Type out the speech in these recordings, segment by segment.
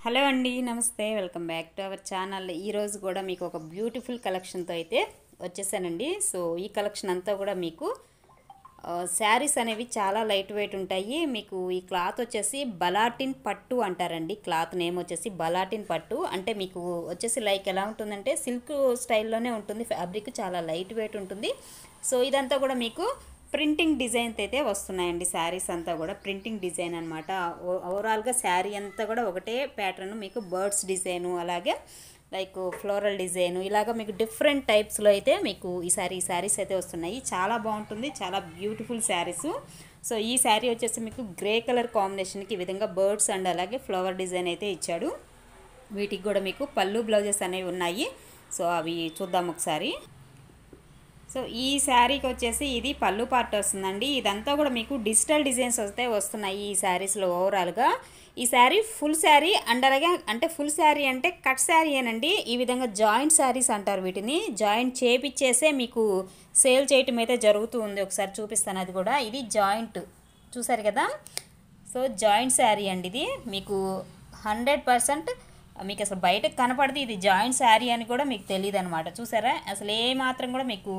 hello అండి నమస్తే welcome back to our channel ఈరోజు కూడా మీకు ఒక బ్యూటిఫుల్ కలెక్షన్తో అయితే వచ్చేసానండి సో ఈ కలెక్షన్ అంతా కూడా మీకు శారీస్ అనేవి చాలా లైట్ వెయిట్ ఉంటాయి మీకు ఈ క్లాత్ వచ్చేసి బలాటిన్ పట్టు అంటారండి క్లాత్ నేమ్ వచ్చేసి బలాటిన్ పట్టు అంటే మీకు వచ్చేసి లైక్ ఎలా ఉంటుందంటే సిల్క్ స్టైల్లోనే ఉంటుంది ఫ్యాబ్రిక్ చాలా లైట్ వెయిట్ ఉంటుంది సో ఇదంతా కూడా మీకు ప్రింటింగ్ డిజైన్స్ అయితే వస్తున్నాయండి శారీస్ అంతా కూడా ప్రింటింగ్ డిజైన్ అనమాట ఓవరాల్గా శారీ అంతా కూడా ఒకటే ప్యాటర్న్ మీకు బర్డ్స్ డిజైను అలాగే లైక్ ఫ్లోరల్ డిజైన్ ఇలాగ మీకు డిఫరెంట్ టైప్స్లో అయితే మీకు ఈ సారీ ఈ శారీస్ అయితే వస్తున్నాయి చాలా బాగుంటుంది చాలా బ్యూటిఫుల్ శారీస్ సో ఈ శారీ వచ్చేసి మీకు గ్రే కలర్ కాంబినేషన్కి ఈ విధంగా బర్డ్స్ అండ్ అలాగే ఫ్లవర్ డిజైన్ అయితే ఇచ్చాడు వీటికి కూడా మీకు పళ్ళు బ్లౌజెస్ అనేవి ఉన్నాయి సో అవి చూద్దాం ఒకసారి సో ఈ శారీకి వచ్చేసి ఇది పళ్ళు పార్ట్ వస్తుందండి ఇదంతా కూడా మీకు డిజిటల్ డిజైన్స్ వస్తే వస్తున్నాయి ఈ శారీస్లో ఓవరాల్గా ఈ శారీ ఫుల్ శారీ అండ్ అలాగే అంటే ఫుల్ శారీ అంటే కట్ శారీ అనండి ఈ విధంగా జాయింట్ శారీస్ అంటారు వీటిని జాయింట్ చేపిచ్చేసే మీకు సేల్ చేయటం అయితే జరుగుతూ ఉంది ఒకసారి చూపిస్తాను అది కూడా ఇది జాయింట్ చూసారు కదా సో జాయింట్ శారీ అండి ఇది మీకు హండ్రెడ్ పర్సెంట్ మీకు అసలు బయటకు కనపడితే ఇది జాయింట్ శారీ అని కూడా మీకు తెలియదు అనమాట చూసారా అసలు ఏ మాత్రం కూడా మీకు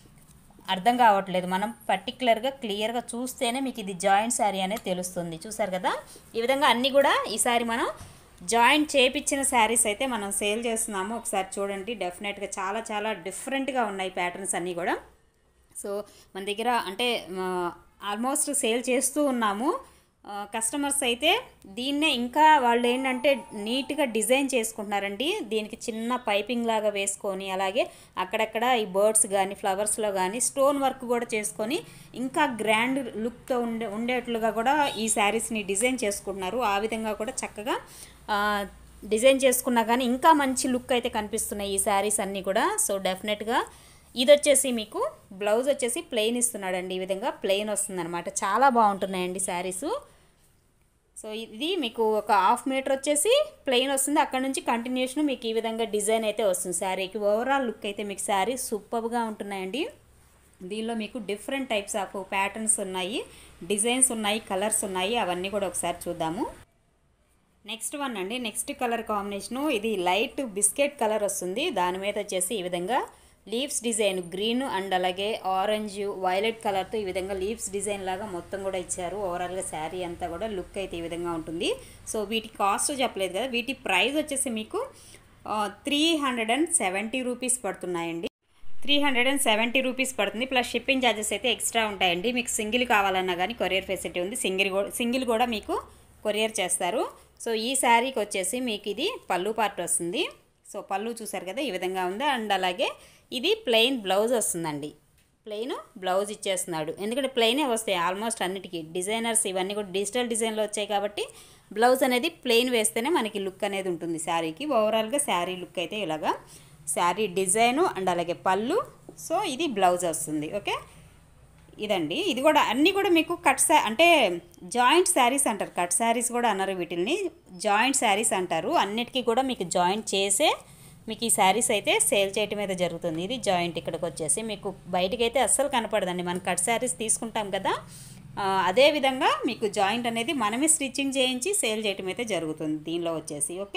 అర్థం కావట్లేదు మనం పర్టికులర్గా క్లియర్గా చూస్తేనే మీకు ఇది జాయింట్ శారీ అనేది తెలుస్తుంది చూసారు కదా ఈ విధంగా అన్నీ కూడా ఈసారి మనం జాయింట్ చేపించిన శారీస్ అయితే మనం సేల్ చేస్తున్నాము ఒకసారి చూడండి డెఫినెట్గా చాలా చాలా డిఫరెంట్గా ఉన్నాయి ప్యాటర్న్స్ అన్నీ కూడా సో మన దగ్గర అంటే ఆల్మోస్ట్ సేల్ చేస్తూ ఉన్నాము కస్టమర్స్ అయితే దీన్నే ఇంకా వాళ్ళు ఏంటంటే నీట్గా డిజైన్ చేసుకుంటున్నారండి దీనికి చిన్న పైపింగ్ లాగా వేసుకొని అలాగే అక్కడక్కడ ఈ బర్డ్స్ కానీ ఫ్లవర్స్లో కానీ స్టోన్ వర్క్ కూడా చేసుకొని ఇంకా గ్రాండ్ లుక్తో ఉండే ఉండేట్లుగా కూడా ఈ శారీస్ని డిజైన్ చేసుకుంటున్నారు ఆ విధంగా కూడా చక్కగా డిజైన్ చేసుకున్నా కానీ ఇంకా మంచి లుక్ అయితే కనిపిస్తున్నాయి ఈ శారీస్ అన్నీ కూడా సో డెఫినెట్గా ఇది వచ్చేసి మీకు బ్లౌజ్ వచ్చేసి ప్లెయిన్ ఇస్తున్నాడండి ఈ విధంగా ప్లెయిన్ వస్తుందన్నమాట చాలా బాగుంటున్నాయండి శారీసు సో ఇది మీకు ఒక హాఫ్ మీటర్ వచ్చేసి ప్లెయిన్ వస్తుంది అక్కడ నుంచి కంటిన్యూషన్ మీకు ఈ విధంగా డిజైన్ అయితే వస్తుంది శారీకి ఓవరాల్ లుక్ అయితే మీకు శారీ సూపర్గా ఉంటున్నాయండి దీనిలో మీకు డిఫరెంట్ టైప్స్ ఆఫ్ ప్యాటర్న్స్ ఉన్నాయి డిజైన్స్ ఉన్నాయి కలర్స్ ఉన్నాయి అవన్నీ కూడా ఒకసారి చూద్దాము నెక్స్ట్ వన్ అండి నెక్స్ట్ కలర్ కాంబినేషను ఇది లైట్ బిస్కెట్ కలర్ వస్తుంది దాని మీద వచ్చేసి ఈ విధంగా లీవ్స్ డిజైన్ గ్రీన్ అండ్ అలాగే ఆరెంజ్ వైలెట్ కలర్తో ఈ విధంగా లీవ్స్ డిజైన్ లాగా మొత్తం కూడా ఇచ్చారు ఓవరాల్గా శారీ అంతా కూడా లుక్ అయితే ఈ విధంగా ఉంటుంది సో వీటి కాస్ట్ చెప్పలేదు కదా వీటి ప్రైస్ వచ్చేసి మీకు three hundred and seventy rupees పడుతున్నాయండి three hundred and seventy rupees పడుతుంది ప్లస్ షిప్పింగ్ ఛార్జెస్ అయితే ఎక్స్ట్రా ఉంటాయండి మీకు సింగిల్ కావాలన్నా కానీ కొరియర్ ఫెసిలిటీ ఉంది సింగిల్ కూడా సింగిల్ కూడా మీకు కొరియర్ చేస్తారు సో ఈ శారీకి వచ్చేసి మీకు ఇది పళ్ళు పార్ట్ వస్తుంది సో పళ్ళు చూసారు కదా ఈ విధంగా ఉంది అండ్ అలాగే ఇది ప్లెయిన్ బ్లౌజ్ వస్తుందండి ప్లెయిన్ బ్లౌజ్ ఇచ్చేస్తున్నాడు ఎందుకంటే ప్లెయినే వస్తాయి ఆల్మోస్ట్ అన్నిటికీ డిజైనర్స్ ఇవన్నీ కూడా డిజిటల్ డిజైన్లో వచ్చాయి కాబట్టి బ్లౌజ్ అనేది ప్లెయిన్ వేస్తేనే మనకి లుక్ అనేది ఉంటుంది శారీకి ఓవరాల్గా శారీ లుక్ అయితే ఇలాగా శారీ డిజైను అండ్ అలాగే పళ్ళు సో ఇది బ్లౌజ్ వస్తుంది ఓకే ఇదండి ఇది కూడా అన్నీ కూడా మీకు కట్ శా అంటే జాయింట్ శారీస్ అంటారు కట్ శారీస్ కూడా అన్నారు వీటిని జాయింట్ శారీస్ అంటారు అన్నిటికీ కూడా మీకు జాయింట్ చేసే మీకు ఈ శారీస్ అయితే సేల్ చేయటం అయితే జరుగుతుంది ఇది జాయింట్ ఇక్కడికి వచ్చేసి మీకు బయటకి అయితే అస్సలు కనపడదండి మనం కట్ శారీస్ తీసుకుంటాం కదా అదే విధంగా మీకు జాయింట్ అనేది మనమే స్టిచ్చింగ్ చేయించి సేల్ చేయటం అయితే జరుగుతుంది దీనిలో వచ్చేసి ఓకే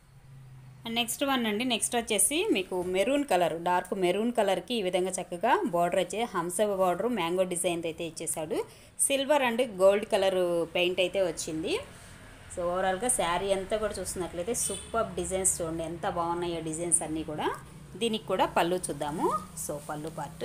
నెక్స్ట్ వన్ అండి నెక్స్ట్ వచ్చేసి మీకు మెరూన్ కలర్ డార్క్ మెరూన్ కలర్కి ఈ విధంగా చక్కగా బార్డర్ వచ్చే హంస బార్డర్ మ్యాంగో డిజైన్ అయితే ఇచ్చేసాడు silver and gold colour paint అయితే వచ్చింది సో ఓవరాల్గా శారీ అంతా కూడా చూస్తున్నట్లయితే సూపర్ డిజైన్స్ చూడండి ఎంత బాగున్నాయో డిజైన్స్ అన్నీ కూడా దీనికి కూడా పళ్ళు చూద్దాము సో పళ్ళు పార్ట్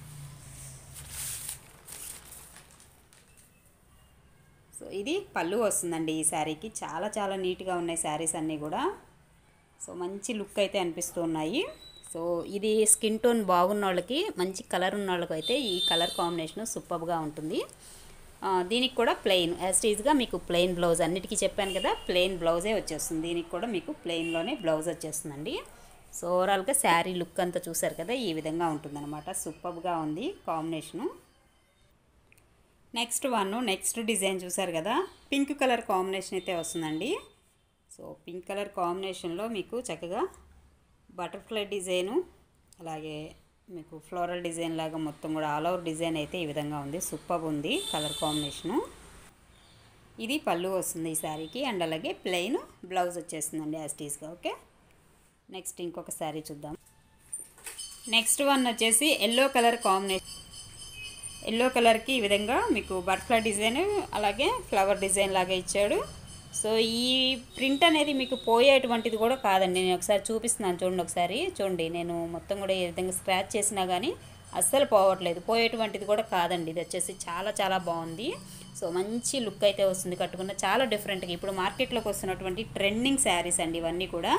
సో ఇది పళ్ళు వస్తుందండి ఈ శారీకి చాలా చాలా నీట్గా ఉన్నాయి శారీస్ అన్నీ కూడా సో మంచి లుక్ అయితే అనిపిస్తూ ఉన్నాయి సో ఇది స్కిన్ టోన్ బాగున్న వాళ్ళకి మంచి కలర్ ఉన్న వాళ్ళకి అయితే ఈ కలర్ కాంబినేషన్ సూపర్గా ఉంటుంది దీనికి కూడా ప్లెయిన్ యాస్టీజ్గా మీకు ప్లెయిన్ బ్లౌజ్ అన్నిటికీ చెప్పాను కదా ప్లెయిన్ బ్లౌజే వచ్చేస్తుంది దీనికి కూడా మీకు ప్లెయిన్లోనే బ్లౌజ్ వచ్చేస్తుందండి సో ఓవరాల్గా శారీ లుక్ అంతా చూసారు కదా ఈ విధంగా ఉంటుందన్నమాట సూపర్గా ఉంది combination next one next design చూసారు కదా పింక్ కలర్ కాంబినేషన్ అయితే వస్తుందండి సో పింక్ కలర్ కాంబినేషన్లో మీకు చక్కగా బటర్ఫ్లై డిజైను అలాగే మీకు ఫ్లోరల్ డిజైన్ లాగా మొత్తం కూడా ఆల్ ఓవర్ డిజైన్ అయితే ఈ విధంగా ఉంది సూపర్ ఉంది కలర్ కాంబినేషను ఇది పళ్ళు వస్తుంది ఈ శారీకి అండ్ అలాగే ప్లెయిన్ బ్లౌజ్ వచ్చేస్తుందండి యాస్టీస్గా ఓకే నెక్స్ట్ ఇంకొక శారీ చూద్దాం నెక్స్ట్ వన్ వచ్చేసి ఎల్లో కలర్ కాంబినేషన్ ఎల్లో కలర్కి ఈ విధంగా మీకు బటర్ఫ్లై డిజైన్ అలాగే ఫ్లవర్ డిజైన్ లాగా ఇచ్చాడు సో ఈ ప్రింట్ అనేది మీకు పోయేటువంటిది కూడా కాదండి నేను ఒకసారి చూపిస్తున్నాను చూడండి ఒకసారి చూడండి నేను మొత్తం కూడా ఏ విధంగా స్క్రాచ్ చేసినా కానీ అస్సలు పోవట్లేదు పోయేటువంటిది కూడా కాదండి ఇది వచ్చేసి చాలా చాలా బాగుంది సో మంచి లుక్ అయితే వస్తుంది కట్టుకున్న చాలా డిఫరెంట్గా ఇప్పుడు మార్కెట్లోకి వస్తున్నటువంటి ట్రెండింగ్ శారీస్ అండి ఇవన్నీ కూడా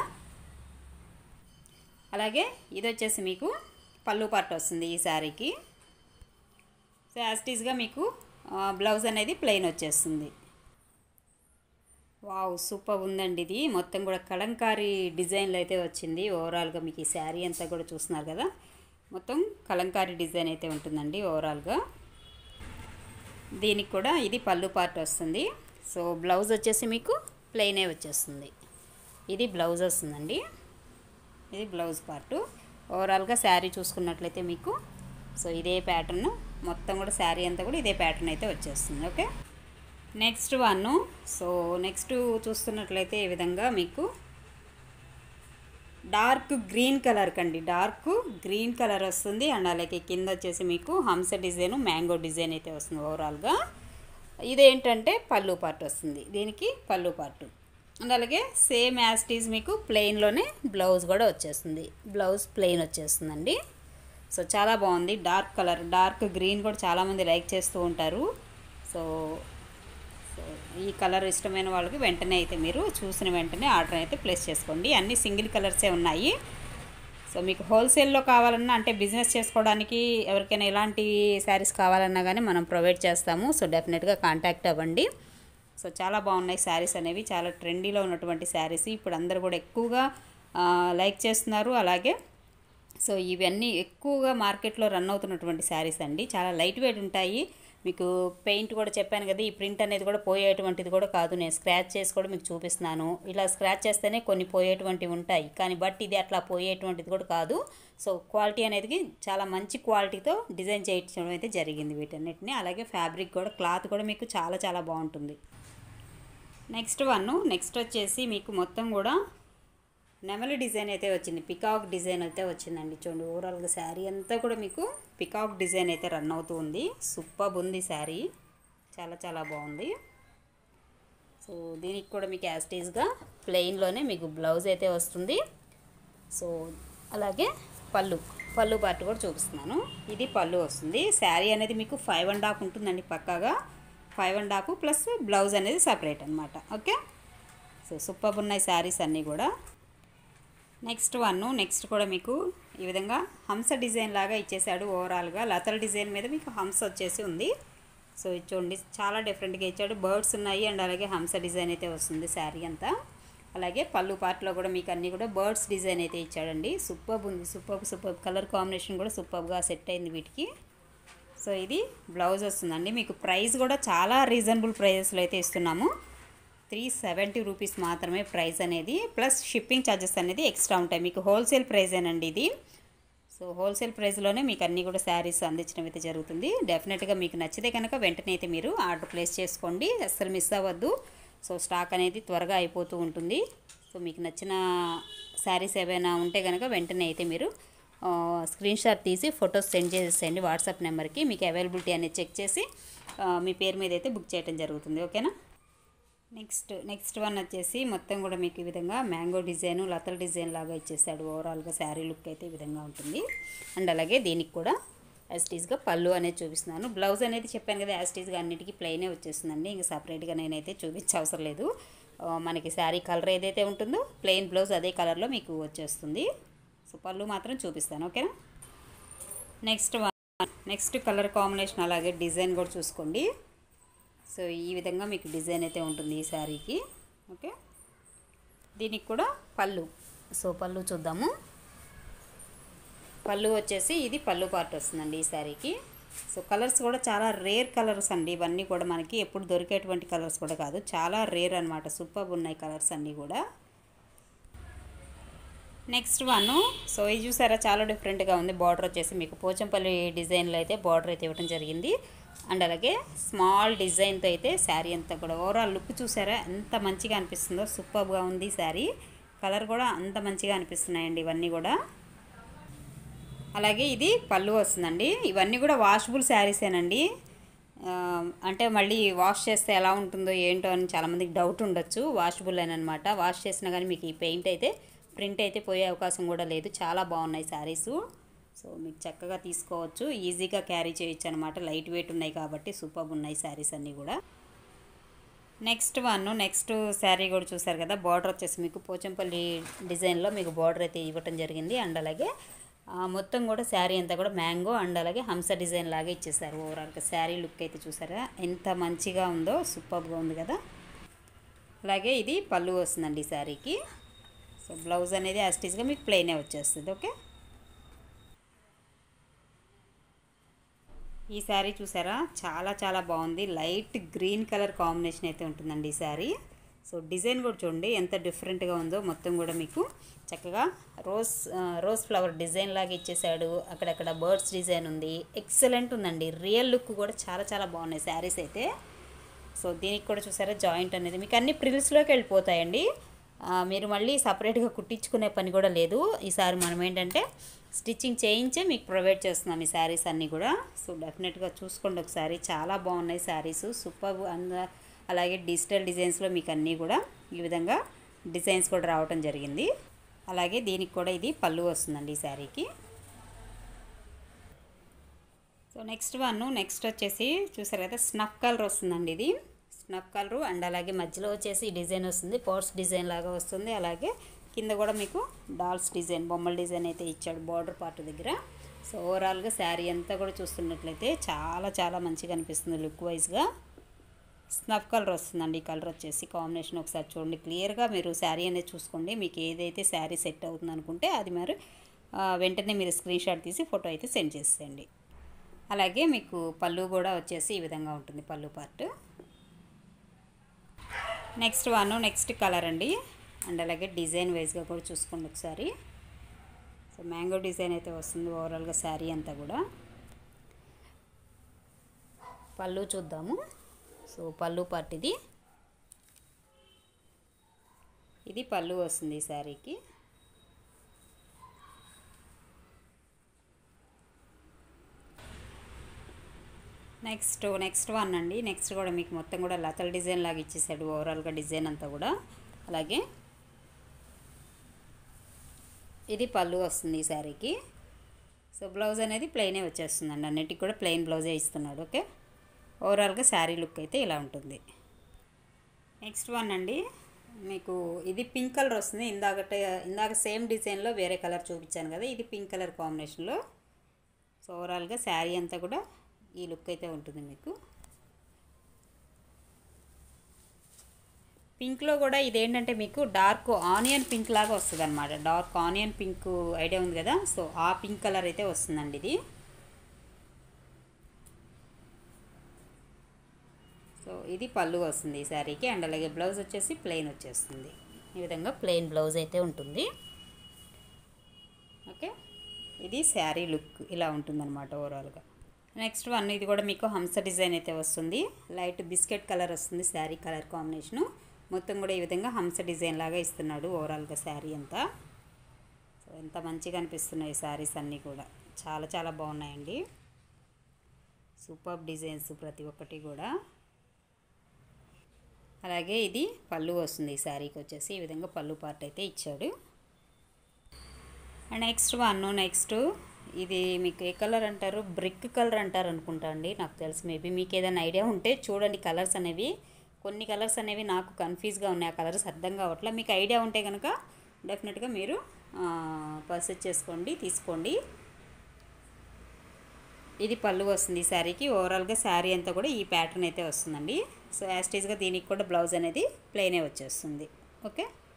అలాగే ఇది వచ్చేసి మీకు పళ్ళు పార్ట్ వస్తుంది ఈ శారీకి సో యాస్టీస్గా మీకు బ్లౌజ్ అనేది ప్లెయిన్ వచ్చేస్తుంది వావ్ సూపర్ ఉందండి ఇది మొత్తం కూడా కలంకారీ డిజైన్లో అయితే వచ్చింది ఓవరాల్గా మీకు ఈ శారీ అంతా కూడా చూస్తున్నారు కదా మొత్తం కలంకారీ డిజైన్ అయితే ఉంటుందండి ఓవరాల్గా దీనికి కూడా ఇది పళ్ళు పార్ట్ వస్తుంది సో బ్లౌజ్ వచ్చేసి మీకు ప్లెయినే వచ్చేస్తుంది ఇది బ్లౌజ్ వస్తుందండి ఇది బ్లౌజ్ పార్ట్ ఓవరాల్గా శారీ చూసుకున్నట్లయితే మీకు సో ఇదే ప్యాటర్న్ మొత్తం కూడా శారీ అంతా కూడా ఇదే ప్యాటర్న్ అయితే వచ్చేస్తుంది okay next one so next చూస్తున్నట్లయితే ఈ విధంగా మీకు డార్క్ గ్రీన్ కలర్ కండి డార్క్ గ్రీన్ కలర్ వస్తుంది అండ్ అలాగే కింద వచ్చేసి మీకు హంస డిజైన్ మ్యాంగో డిజైన్ అయితే వస్తుంది ఓవరాల్గా ఇదేంటంటే పళ్ళు పార్ట్ వస్తుంది దీనికి పళ్ళు పార్ట్ అండ్ అలాగే సేమ్ యాస్టీజ్ మీకు ప్లెయిన్లోనే బ్లౌజ్ కూడా వచ్చేస్తుంది బ్లౌజ్ ప్లెయిన్ వచ్చేస్తుందండి సో చాలా బాగుంది డార్క్ కలర్ డార్క్ గ్రీన్ కూడా చాలామంది లైక్ చేస్తూ ఉంటారు సో సో ఈ కలర్ ఇష్టమైన వాళ్ళకి వెంటనే అయితే మీరు చూసిన వెంటనే ఆర్డర్ అయితే ప్లేస్ చేసుకోండి అన్ని సింగిల్ కలర్సే ఉన్నాయి సో మీకు హోల్సేల్లో కావాలన్నా అంటే బిజినెస్ చేసుకోవడానికి ఎవరికైనా ఎలాంటి శారీస్ కావాలన్నా కానీ మనం ప్రొవైడ్ చేస్తాము సో డెఫినెట్గా కాంటాక్ట్ అవ్వండి సో చాలా బాగున్నాయి శారీస్ అనేవి చాలా ట్రెండీలో ఉన్నటువంటి శారీస్ ఇప్పుడు అందరు కూడా ఎక్కువగా లైక్ చేస్తున్నారు అలాగే సో ఇవన్నీ ఎక్కువగా మార్కెట్లో రన్ అవుతున్నటువంటి శారీస్ అండి చాలా లైట్ వెయిట్ ఉంటాయి మీకు పెయింట్ కూడా చెప్పాను కదా ఈ ప్రింట్ అనేది కూడా పోయేటువంటిది కూడా కాదు నేను స్క్రాచ్ చేసి కూడా మీకు చూపిస్తున్నాను ఇలా స్క్రాచ్ చేస్తేనే కొన్ని పోయేటువంటివి ఉంటాయి కానీ బట్ ఇది అట్లా పోయేటువంటిది కూడా కాదు సో క్వాలిటీ అనేది చాలా మంచి క్వాలిటీతో డిజైన్ చేయించడం అయితే జరిగింది వీటన్నిటిని అలాగే ఫ్యాబ్రిక్ కూడా క్లాత్ కూడా మీకు చాలా చాలా బాగుంటుంది నెక్స్ట్ వన్ నెక్స్ట్ వచ్చేసి మీకు మొత్తం కూడా నెమలి డిజైన్ అయితే వచ్చింది పికాక్ డిజైన్ అయితే వచ్చిందండి చూడండి ఓవరాల్గా శారీ అంతా కూడా మీకు పికాక్ డిజైన్ అయితే రన్ అవుతూ ఉంది సూపర్ ఉంది శారీ చాలా చాలా బాగుంది సో దీనికి కూడా మీకు యాస్టీస్గా ప్లెయిన్లోనే మీకు బ్లౌజ్ అయితే వస్తుంది సో అలాగే పళ్ళు పళ్ళు పార్ట్ కూడా చూపిస్తున్నాను ఇది పళ్ళు వస్తుంది శారీ అనేది మీకు ఫైవ్ అండ్ హాఫ్ ఉంటుందండి పక్కాగా five and half plus blouse అనేది సపరేట్ అనమాట ఓకే సో సూపర్ ఉన్నాయి శారీస్ అన్నీ కూడా నెక్స్ట్ వన్ నెక్స్ట్ కూడా మీకు ఈ విధంగా హంస డిజైన్ లాగా ఇచ్చేసాడు ఓవరాల్గా లతల డిజైన్ మీద మీకు హంస వచ్చేసి ఉంది సో ఇది చూడండి చాలా డిఫరెంట్గా ఇచ్చాడు బర్డ్స్ ఉన్నాయి అండ్ అలాగే హంస డిజైన్ అయితే వస్తుంది శారీ అంతా అలాగే పళ్ళు పార్ట్లో కూడా మీకు అన్నీ కూడా బర్డ్స్ డిజైన్ అయితే ఇచ్చాడండి సూపర్ ఉంది సూపర్ సూపర్ కలర్ కాంబినేషన్ కూడా సూపర్గా సెట్ అయింది వీటికి సో ఇది బ్లౌజ్ వస్తుందండి మీకు ప్రైస్ కూడా చాలా రీజనబుల్ ప్రైజెస్లో అయితే ఇస్తున్నాము త్రీ సెవెంటీ రూపీస్ మాత్రమే ప్రైస్ అనేది ప్లస్ షిప్పింగ్ ఛార్జెస్ అనేది ఎక్స్ట్రా ఉంటాయి మీకు హోల్సేల్ ప్రైజేనండి ఇది సో హోల్సేల్ ప్రైస్లోనే మీకు అన్నీ కూడా శారీస్ అందించడం అయితే జరుగుతుంది డెఫినెట్గా మీకు నచ్చితే కనుక వెంటనే అయితే మీరు ఆర్డర్ ప్లేస్ చేసుకోండి అస్సలు మిస్ అవ్వద్దు సో స్టాక్ అనేది త్వరగా అయిపోతూ ఉంటుంది సో మీకు నచ్చిన శారీస్ ఏవైనా ఉంటే కనుక వెంటనే అయితే మీరు స్క్రీన్ షాట్ తీసి ఫొటోస్ సెండ్ చేసేయండి వాట్సాప్ నెంబర్కి మీకు అవైలబిలిటీ అనేది చెక్ చేసి ఆ, మీ పేరు మీద అయితే బుక్ చేయడం జరుగుతుంది ఓకేనా నెక్స్ట్ నెక్స్ట్ వన్ వచ్చేసి మొత్తం కూడా మీకు ఈ విధంగా మ్యాంగో డిజైన్ లతల డిజైన్ లాగా ఇచ్చేసాడు ఓవరాల్గా శారీ లుక్ అయితే ఈ విధంగా ఉంటుంది అండ్ అలాగే దీనికి కూడా యాస్టీస్గా పళ్ళు అనేది చూపిస్తున్నాను బ్లౌజ్ అనేది చెప్పాను కదా యాస్టీస్గా అన్నిటికీ ప్లెయినే వచ్చేస్తుందండి ఇంకా సపరేట్గా నేనైతే చూపించే అవసరం లేదు ఆ, మనకి శారీ కలర్ ఏదైతే ఉంటుందో ప్లెయిన్ బ్లౌజ్ అదే కలర్లో మీకు వచ్చేస్తుంది సో పళ్ళు మాత్రం చూపిస్తాను ఓకేనా next one next colour combination అలాగే డిజైన్ కూడా చూసుకోండి సో ఈ విధంగా మీకు డిజైన్ అయితే ఉంటుంది ఈ శారీకి ఓకే దీనికి కూడా పళ్ళు సో పళ్ళు చూద్దాము పళ్ళు వచ్చేసి ఇది పళ్ళు పార్ట్ వస్తుందండి ఈ శారీకి సో కలర్స్ కూడా చాలా రేర్ కలర్స్ అండి ఇవన్నీ కూడా మనకి ఎప్పుడు దొరికేటువంటి కలర్స్ కూడా కాదు చాలా రేర్ అనమాట సూపర్ ఉన్నాయి కలర్స్ అన్నీ కూడా నెక్స్ట్ వన్ సో ఇది చూసారా చాలా డిఫరెంట్గా ఉంది బార్డర్ వచ్చేసి మీకు పోచంపల్లి డిజైన్లో అయితే బార్డర్ అయితే ఇవ్వడం జరిగింది అండ్ అలాగే స్మాల్ డిజైన్తో అయితే శారీ అంతా కూడా ఓవరాల్ లుక్ చూసారా ఎంత మంచిగా అనిపిస్తుందో సూపర్గా ఉంది శారీ కలర్ కూడా అంత మంచిగా అనిపిస్తున్నాయండి ఇవన్నీ కూడా అలాగే ఇది పళ్ళు వస్తుందండి ఇవన్నీ కూడా వాషబుల్ శారీసేనండి ఆ, అంటే మళ్ళీ వాష్ చేస్తే ఎలా ఉంటుందో ఏంటో అని చాలామందికి డౌట్ ఉండొచ్చు వాషబుల్ అని అనమాట వాష్ చేసినా కానీ మీకు ఈ పెయింట్ అయితే ప్రింట్ అయితే పోయే అవకాశం కూడా లేదు చాలా బాగున్నాయి శారీస్ సో మీకు చక్కగా తీసుకోవచ్చు ఈజీగా క్యారీ చేయొచ్చు అనమాట లైట్ వెయిట్ ఉన్నాయి కాబట్టి సూపర్ ఉన్నాయి శారీస్ అన్నీ కూడా నెక్స్ట్ వన్ నెక్స్ట్ శారీ కూడా చూసారు కదా బార్డర్ వచ్చేసి మీకు పోచంపల్లి డిజైన్లో మీకు బార్డర్ అయితే ఇవ్వటం జరిగింది అండ్ అలాగే ఆ, మొత్తం కూడా శారీ అంతా కూడా మ్యాంగో అండ్ అలాగే హంస డిజైన్ లాగా ఇచ్చేసారు ఓవరాల్గా శారీ లుక్ అయితే చూసారా ఎంత మంచిగా ఉందో సూపర్గా ఉంది కదా అలాగే ఇది పళ్ళు వస్తుందండి ఈ శారీకి సో బ్లౌజ్ అనేది యాస్టీస్గా మీకు ప్లెయినే వచ్చేస్తుంది ఓకే ఈ శారీ చూసారా చాలా చాలా బాగుంది లైట్ గ్రీన్ కలర్ కాంబినేషన్ అయితే ఉంటుందండి ఈ శారీ సో డిజైన్ కూడా చూడండి ఎంత డిఫరెంట్గా ఉందో మొత్తం కూడా మీకు చక్కగా రోజ్ ఆ, రోజ్ ఫ్లవర్ డిజైన్ లాగా ఇచ్చేసాడు అక్కడక్కడ బర్డ్స్ డిజైన్ ఉంది ఎక్సలెంట్ ఉందండి రియల్ లుక్ కూడా చాలా చాలా బాగున్నాయి శారీస్ అయితే సో దీనికి కూడా చూసారా జాయింట్ అనేది మీకు అన్ని ప్రిల్స్లోకి వెళ్ళిపోతాయండి ఆ, మీరు మళ్ళీ సపరేట్గా కుట్టించుకునే పని కూడా లేదు ఈసారి మనం ఏంటంటే స్టిచ్చింగ్ చేయించే మీకు ప్రొవైడ్ చేస్తున్నాం ఈ శారీస్ అన్నీ కూడా సో డెఫినెట్గా చూసుకోండి ఒకసారి చాలా బాగున్నాయి శారీస్ సూపర్ అంద అలాగే డిజిటల్ డిజైన్స్లో మీకు అన్నీ కూడా ఈ విధంగా డిజైన్స్ కూడా రావటం జరిగింది అలాగే దీనికి కూడా ఇది పళ్ళు వస్తుందండి ఈ శారీకి సో నెక్స్ట్ వన్ నెక్స్ట్ వచ్చేసి చూసారు కదా స్నఫ్ కలర్ వస్తుందండి ఇది స్నఫ్ కలర్ అండ్ అలాగే మధ్యలో వచ్చేసి ఈ డిజైన్ వస్తుంది పోర్ట్స్ డిజైన్ లాగా వస్తుంది అలాగే కింద కూడా మీకు డాల్స్ డిజైన్ బొమ్మల డిజైన్ అయితే ఇచ్చాడు బార్డర్ పార్ట్ దగ్గర సో ఓవరాల్గా శారీ అంతా కూడా చూస్తున్నట్లయితే చాలా చాలా మంచిగా అనిపిస్తుంది లుక్ వైజ్గా స్నఫ్ కలర్ వస్తుందండి ఈ కలర్ వచ్చేసి కాంబినేషన్ ఒకసారి చూడండి క్లియర్గా మీరు శారీ అనేది చూసుకోండి మీకు ఏదైతే శారీ సెట్ అవుతుంది అనుకుంటే అది మరి ఆ, వెంటనే మీరు స్క్రీన్ షాట్ తీసి ఫోటో అయితే సెండ్ చేసేయండి అలాగే మీకు పళ్ళు కూడా వచ్చేసి ఈ విధంగా ఉంటుంది పళ్ళు part next one next colour అండి అండ్ అలాగే డిజైన్ వైజ్గా కూడా చూసుకోండి ఒకసారి సో మ్యాంగో డిజైన్ అయితే వస్తుంది ఓవరాల్గా శారీ అంతా కూడా పళ్ళు చూద్దాము సో పళ్ళు పార్ట్ ఇది ఇది పళ్ళు వస్తుంది ఈ శారీకి నెక్స్ట్ నెక్స్ట్ వన్ అండి నెక్స్ట్ కూడా మీకు మొత్తం కూడా లతల డిజైన్ లాగా ఇచ్చేసాడు ఓవరాల్గా డిజైన్ అంతా కూడా అలాగే ఇది పళ్ళు వస్తుంది ఈ శారీకి సో బ్లౌజ్ అనేది ప్లెయినే వచ్చేస్తుందండి అన్నిటికి కూడా ప్లెయిన్ బ్లౌజే ఇస్తున్నాడు ఓకే ఓవరాల్గా శారీ లుక్ అయితే ఇలా ఉంటుంది నెక్స్ట్ వన్ అండి మీకు ఇది పింక్ కలర్ వస్తుంది ఇందాకట ఇందాక సేమ్ డిజైన్లో వేరే కలర్ చూపించాను కదా ఇది పింక్ కలర్ కాంబినేషన్లో సో ఓవరాల్గా శారీ అంతా కూడా ఈ లుక్ అయితే ఉంటుంది మీకు పింక్లో కూడా ఇదేంటంటే మీకు డార్క్ ఆనియన్ పింక్ లాగా వస్తుంది అనమాట డార్క్ ఆనియన్ పింక్ ఐడియా ఉంది కదా సో ఆ పింక్ కలర్ అయితే వస్తుందండి ఇది సో ఇది పళ్ళు వస్తుంది ఈ శారీకి అండ్ అలాగే బ్లౌజ్ వచ్చేసి ప్లెయిన్ వచ్చేస్తుంది ఈ విధంగా ప్లెయిన్ బ్లౌజ్ అయితే ఉంటుంది ఓకే ఇది శారీ లుక్ ఇలా ఉంటుందన్నమాట ఓవరాల్గా నెక్స్ట్ వన్ ఇది కూడా మీకు హంస డిజైన్ అయితే వస్తుంది లైట్ బిస్కెట్ కలర్ వస్తుంది శారీ కలర్ కాంబినేషను మొత్తం కూడా ఈ విధంగా హంస డిజైన్ లాగా ఇస్తున్నాడు ఓవరాల్గా శారీ అంతా సో ఎంత మంచిగా అనిపిస్తున్నాయి శారీస్ అన్నీ కూడా చాలా చాలా బాగున్నాయండి సూపర్ డిజైన్స్ ప్రతి ఒక్కటి కూడా అలాగే ఇది పళ్ళు వస్తుంది ఈ శారీకి వచ్చేసి ఈ విధంగా పళ్ళు పార్ట్ అయితే ఇచ్చాడు అండ్ నెక్స్ట్ వన్ నెక్స్ట్ ఇది మీకు ఏ కలర్ అంటారు బ్రిక్ కలర్ అంటారు అనుకుంటా అండి నాకు తెలిసి మేబీ మీకు ఏదైనా ఐడియా ఉంటే చూడండి కలర్స్ అనేవి కొన్ని కలర్స్ అనేవి నాకు కన్ఫ్యూజ్గా ఉన్నాయి ఆ కలర్స్ అర్థం కావట్లే మీకు ఐడియా ఉంటే కనుక డెఫినెట్గా మీరు పర్చేస్ చేసుకోండి తీసుకోండి ఇది పళ్ళు వస్తుంది ఈ శారీకి ఓవరాల్గా శారీ అంతా కూడా ఈ ప్యాటర్న్ అయితే వస్తుందండి సో యాస్టేజ్గా దీనికి కూడా బ్లౌజ్ అనేది ప్లెయినే వచ్చేస్తుంది ఓకే